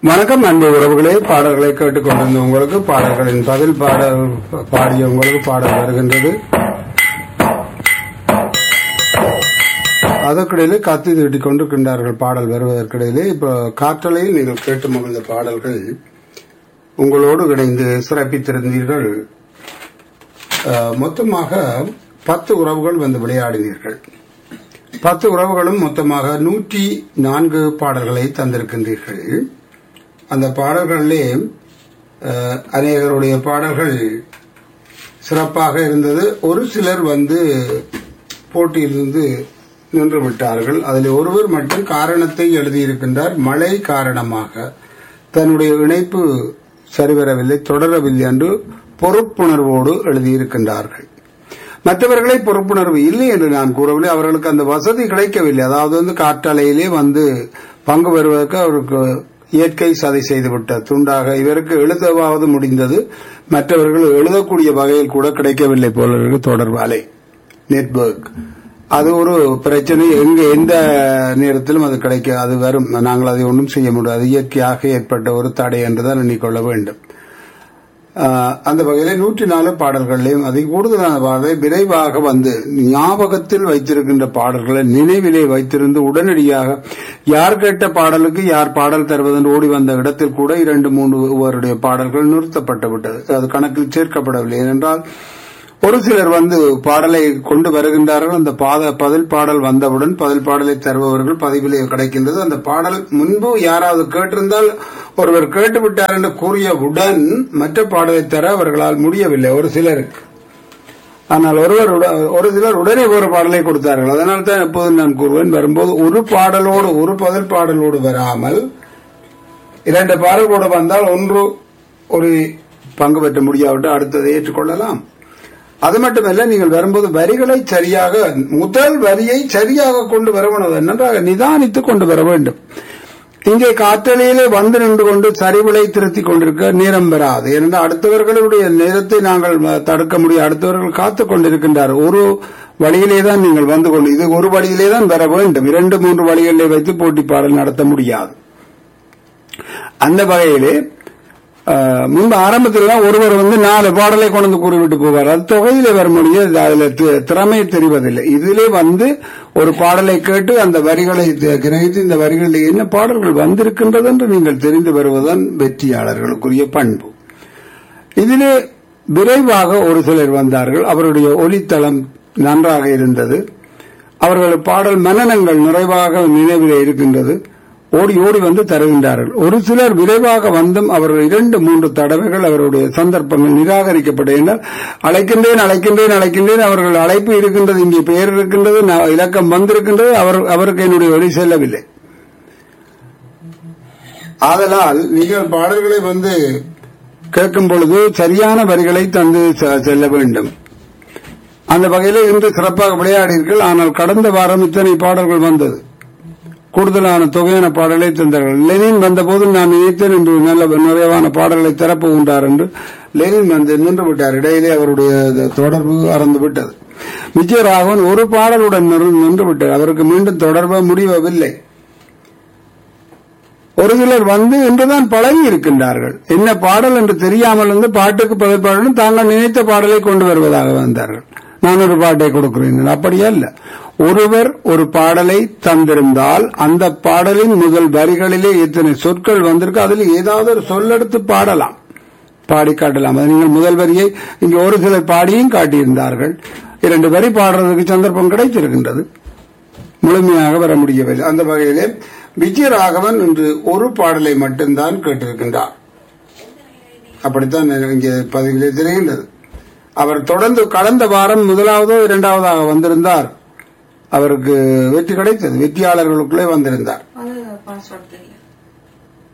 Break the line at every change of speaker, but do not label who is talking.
வணக்கம் அன்பு உறவுகளே பாடல்களை கேட்டுக்கொண்டிருந்த உங்களுக்கு பாடல்களின் பதில் பாடல் பாடிய உங்களுக்கு பாடல் வருகின்றது அதற்கிடையிலே கத்தி தீட்டிக் கொண்டிருக்கின்றார்கள் பாடல் வருவதற்கிடையிலே இப்போ காற்றலையில் நீங்கள் கேட்டு மகிழ்ந்த பாடல்கள் உங்களோடு இணைந்து சிறப்பித்திருந்தீர்கள் அஹ், மொத்தமாக பத்து உறவுகள் வந்து விளையாடினீர்கள் பத்து உறவுகளும் மொத்தமாக நூற்றி நான்கு பாடல்களை தந்திருக்கின்றீர்கள் அந்த பாடல்களிலே அஹ், அநேகருடைய பாடல்கள் சிறப்பாக இருந்தது ஒரு சிலர் வந்து போட்டியிலிருந்து நின்று விட்டார்கள் அதில் ஒருவர் மட்டும் காரணத்தை எழுதியிருக்கின்றார் மழை காரணமாக தன்னுடைய இணைப்பு சரிவரவில்லை தொடரவில்லை என்று பொறுப்புணர்வோடு எழுதியிருக்கின்றார்கள் மற்றவர்களை பொறுப்புணர்வு இல்லை என்று நான் கூறவில்லை அவர்களுக்கு அந்த வசதி கிடைக்கவில்லை அதாவது வந்து காற்றாலையிலே வந்து பங்கு பெறுவதற்கு அவருக்கு இயற்கை சதி செய்துவிட்டது துண்டாக இவருக்கு எழுதவாவது முடிந்தது மற்றவர்கள் எழுதக்கூடிய வகையில் கூட கிடைக்கவில்லை போல இருக்கு தொடர்பாலை நெட்வொர்க் அது ஒரு பிரச்சனை எங்க எந்த நேரத்திலும் அது கிடைக்க அது வரும் நாங்கள் அதை ஒன்றும் செய்ய முடியாது இயற்கையாக ஏற்பட்ட ஒரு தடை என்றுதான் எண்ணிக்கொள்ள வேண்டும் ஆஹ் அந்த வகையில நூற்றி நாலு பாடல்களையும் அதிக கூடுதலான பாடலை விரைவாக வந்து ஞாபகத்தில் வைத்திருக்கின்ற பாடல்களை நினைவிலே வைத்திருந்து உடனடியாக யார் கேட்ட பாடலுக்கு யார் பாடல் தருவதென்று ஓடி வந்த இடத்தில் கூட இரண்டு மூன்று அவருடைய பாடல்கள் நிறுத்தப்பட்டு விட்டது அது கணக்கில் சேர்க்கப்படவில்லை ஏனென்றால் ஒரு சிலர் வந்து பாடலை கொண்டு வருகின்றார்கள் அந்த பாத பதில் பாடல் வந்தவுடன் பதில் பாடலை தருபவர்கள் பதிவிலே கிடைக்கின்றது அந்த பாடல் முன்பு யாராவது கேட்டிருந்தால் ஒருவர் கேட்டுவிட்டார் என்று கூறியவுடன் மற்ற பாடலை தர அவர்களால் முடியவில்லை ஒரு சிலருக்கு ஆனால் ஒருவர் உட- ஒரு சிலர் உடனே ஒரு பாடலை கொடுத்தார்கள் அதனால் தான் எப்போதும் நான் கூறுவேன் வரும்போது ஒரு பாடலோடு ஒரு பதில் பாடலோடு வராமல் இரண்டு பாடல்களோடு வந்தால் ஒன்று ஒரு பங்கு பெற்ற முடியாவிட்டால் அடுத்ததை ஏற்றுக்கொள்ளலாம் அது மட்டுமல்ல நீங்கள் வரும்போது வரிகளை சரியாக முதல் வரியை சரியாக கொண்டு வர வேண்டும் நன்றாக நிதானித்துக் கொண்டு வர வேண்டும் இங்கே காற்றலையிலே வந்து நின்று கொண்டு சரிவிலை திருத்திக் கொண்டிருக்க நேரம் பெறாது ஏனென்றால் அடுத்தவர்களுடைய நேரத்தை நாங்கள் ம- தடுக்க முடியும் அடுத்தவர்கள் காத்துக் கொண்டிருக்கின்றார் ஒரு வழியிலே தான் நீங்கள் வந்து கொண்டு இது ஒரு வழியிலே தான் வர வேண்டும் இரண்டு மூன்று வழிகளிலே வைத்து போட்டி பாடல் நடத்த முடியாது அந்த வகையிலே அஹ், முன்பு ஆரம்பத்தில் தான் ஒருவர் வந்து நாலு பாடலை கொண்டு வந்து கூறிவிட்டு போவார் அது தொகையில வர முடியும் அதுல தி- திறமை தெரிவதில்லை இதிலே வந்து ஒரு பாடலை கேட்டு அந்த வரிகளை தி- கிரகித்து இந்த வரிகளில் என்ன பாடல்கள் வந்திருக்கின்றது என்று நீங்கள் தெரிந்து வருவதுதான் வெற்றியாளர்களுக்குரிய பண்பு இதிலே விரைவாக ஒரு சிலர் வந்தார்கள் அவருடைய ஒலித்தளம் நன்றாக இருந்தது அவர்கள் பாடல் மனநங்கள் நிறைவாக நினைவிலே இருக்கின்றது ஓடி ஓடி வந்து தருகின்றார்கள் ஒரு சிலர் விரைவாக வந்தும் அவர்கள் இரண்டு மூன்று தடவைகள் அவருடைய சந்தர்ப்பங்கள் நிராகரிக்கப்பட்டதால் அழைக்கின்றேன் அழைக்கின்றேன் அழைக்கின்றேன் அவர்கள் அழைப்பு இருக்கின்றது இங்கே பெயர் இருக்கின்றது நான் இலக்கம் வந்திருக்கின்றது அவர் அவருக்கு என்னுடைய வழி செல்லவில்லை ஆதலால் நீங்கள் பாடல்களை வந்து கேட்கும் பொழுது சரியான வரிகளை தந்து செ- செல்ல வேண்டும் அந்த வகையில் இன்று சிறப்பாக விளையாடினீர்கள் ஆனால் கடந்த வாரம் இத்தனை பாடல்கள் வந்தது கூடுதலான தொகையான பாடலை தந்தார்கள் லெனின் வந்தபோது நான் நினைத்தேன் என்று நல்ல நிறைவான பாடல்களை திறப்புகின்றார் என்று லெனின் வந்து நின்று விட்டார் இடையிலே அவருடைய தொடர்பு அறந்து விட்டது விஜயராகவன் ஒரு பாடலுடன் நின்று- நின்று விட்டார் அவருக்கு மீண்டும் தொடர்பு முடிவவில்லை ஒரு சிலர் வந்து இன்றுதான் பழகி இருக்கின்றார்கள் என்ன பாடல் என்று தெரியாமல் இருந்து பாட்டுக்கு பதிப்பாடலும் தாங்கள் நினைத்த பாடலை கொண்டு வருவதாக வந்தார்கள் நான் ஒரு பாட்டை கொடுக்கிறேன் அப்படியே அல்ல ஒருவர் ஒரு பாடலை தந்திருந்தால் அந்த பாடலின் முதல் வரிகளிலே எத்தனை சொற்கள் வந்திருக்கு அதில் ஏதாவது ஒரு சொல்லெடுத்து பாடலாம் பாடி காட்டலாம் அது நீங்கள் முதல் வரியை இங்கே ஒரு சிலர் பாடியும் காட்டியிருந்தார்கள் இரண்டு வரி பாடுறதுக்கு சந்தர்ப்பம் கிடைத்திருக்கின்றது முழுமையாக வர முடியவில்லை அந்த வகையிலே விஜயராகவன் இன்று ஒரு பாடலை மட்டும்தான் கேட்டிருக்கின்றார் அப்படித்தான் இங்கே பதிவிலே தெரிகின்றது அவர் தொடர்ந்து கடந்த வாரம் முதலாவதோ இரண்டாவதாக வந்திருந்தார் அவருக்கு வெற்றி கிடைத்தது வெற்றியாளர்களுக்குள்ளே வந்திருந்தார்
அது பாஸ்வேர்ட் தெரியும்